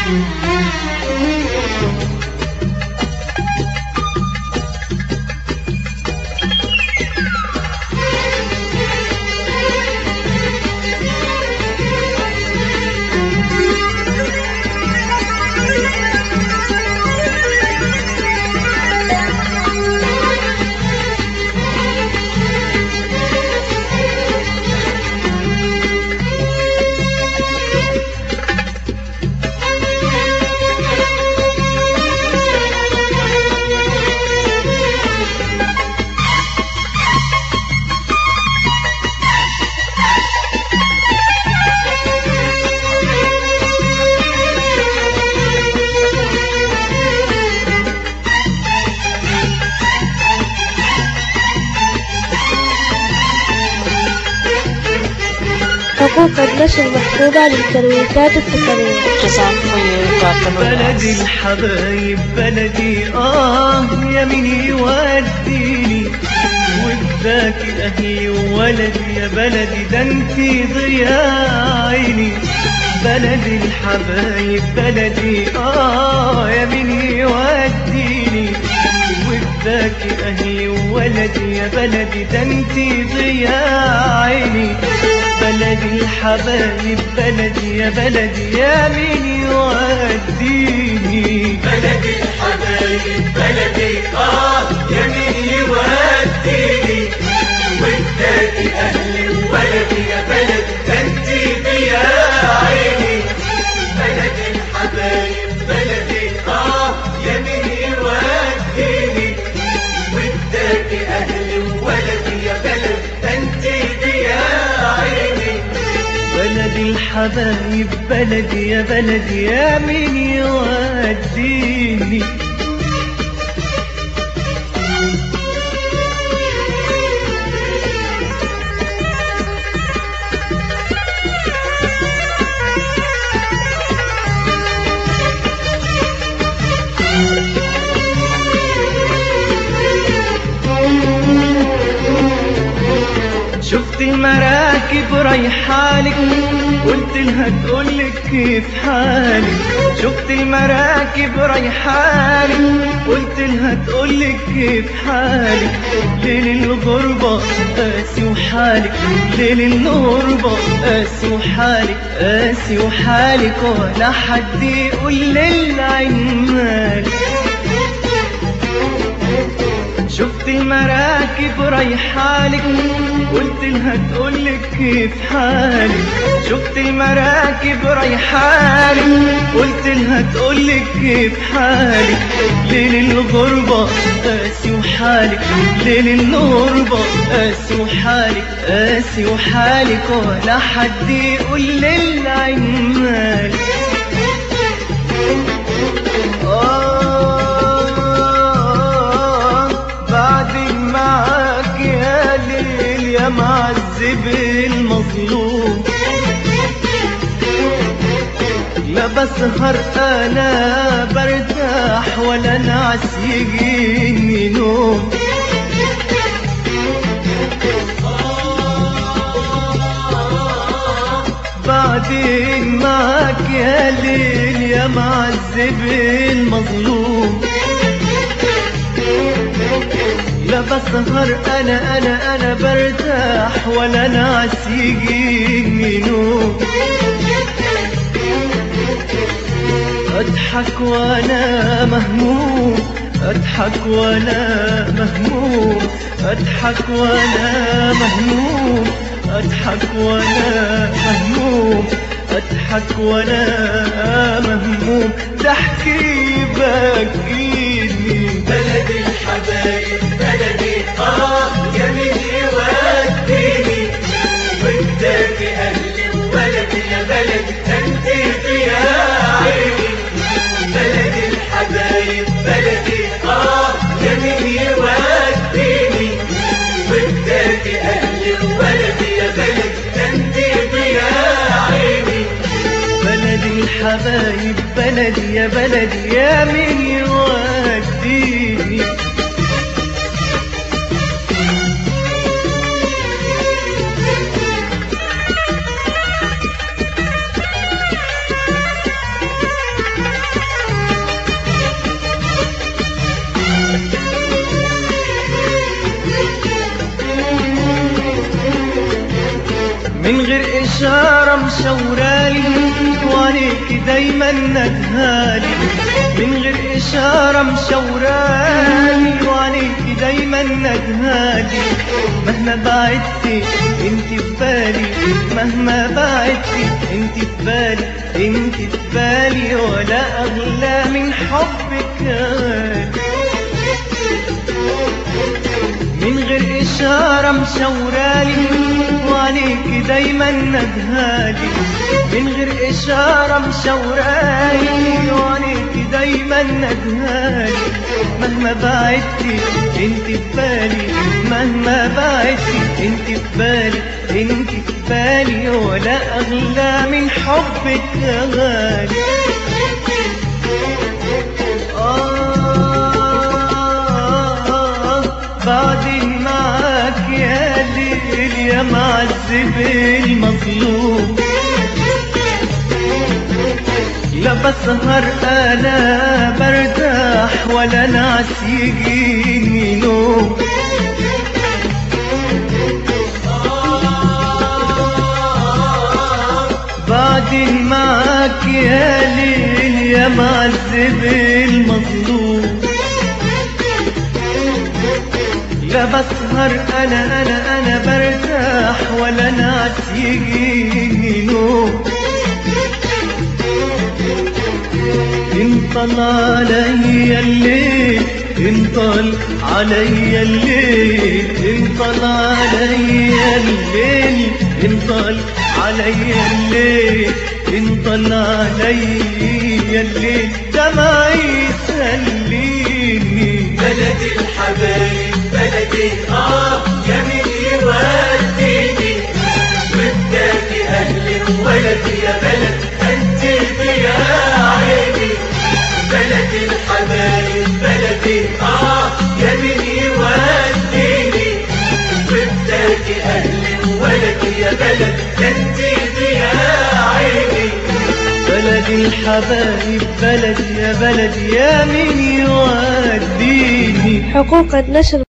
حقوق النشر محفوظة للكرويكات السكرية Designed for you, Dr. بلدي Lewis. الحبايب بلدي آه يا مين يوديني وبداك أهلي وولدي يا بلدي ده انتي ضياء عيني بلدي الحبايب بلدي آه يا مين يوديني وبداك أهلي وولدي يا بلدي ده انتي ضياء عيني بلدي الحبايب بلدي يا بلدي يا مين يوديني بلدي الحبايب بلدي اه يا مين يوديني وانتاكي اهلي وولدي يا بلدي ده انتي بيا عيني بلدي الحبايب بلدي اه يا مين يوديني وانتاكي اهلي وولدي يا بلدي ده انتي بيا عيني بلدي الحبايب بلدي يا بلدي يا مين يوديني شفت المراكب رايحالك قلت لها تقولك كيف حالك شفت المراكب رايحالك قلت لها تقولك كيف حالك ليل الغربة قاسي وحالك ليل الغربة قاسي وحالك قاسي وحالك ولا حد يقول للعين مالك شفت المراكب رايحالك قلت لها تقولك كيف حالك شفت المراكب رايحالك قلت لها تقولك كيف حالك ليل الغربة قاسي وحالك ليل الغربة قاسي وحالك قاسي وحالك ولا حد يقول للعين مالك آه بعدين معاك يا ليل يا معذب المظلوم لا بسهر انا برتاح ولا نعس يجيني نوم بعدين معاك يا ليل يا معذب المظلوم لا بسهر انا انا انا برتاح ولا ناس يجيني نوم اضحك وانا مهموم اضحك وانا مهموم اضحك وانا مهموم اضحك وانا مهموم اضحك وانا مهموم ضحكي بكيني بلدي الحبايب بلدي اه يا مين يوديني وانتاكي اهلي وولدي يا بلدي انت يا عيني بلدي الحبايب بلدي اه يا مين يوديني وانتاكي اهلي وولدي يا بلدي انت يا عيني بلدي الحبايب بلدي يا بلدي يا مين يوديني من غير إشارة مشورالي وعليك دايما ندهالي من غير إشارة مشورالي وعليك دايما ندهالي مهما بعدتي انت في بالي مهما بعدتي انت في بالي انت في بالي ولا أغلى من حبك غالي من غير إشارة مشورالي وعليك دايما ندهالي من غير إشارة مشورالي وعليك دايما ندهالي مهما بعدتي انت في بالي مهما بعدتي انت في بالي انت في بالي ولا أغلى من حبك يا غالي آه بعدين معاك يا ليل يا معذب المظلوم لا بسهر انا برتاح ولا نعس يجيني نوم بعدين معاك يا ليل يا معذب المظلوم لا بسهر انا انا انا برتاح ولا ناس يجيني نوم انطل علي الليل انطل علي الليل انطل علي الليل انطل علي الليل انطل علي الليل دمعي يسليني بلدي الحبايب بلدي اه جميل يوديني وداكي اهلي وولدي يا بلد انت يا عيني بلدي الحبايب بلدي اه جميل يوديني وداكي اهلي وولدي يا بلد انت يا عيني بلدي الحبايب بلدي يا بلدي يا مين يوديني حقوق النشر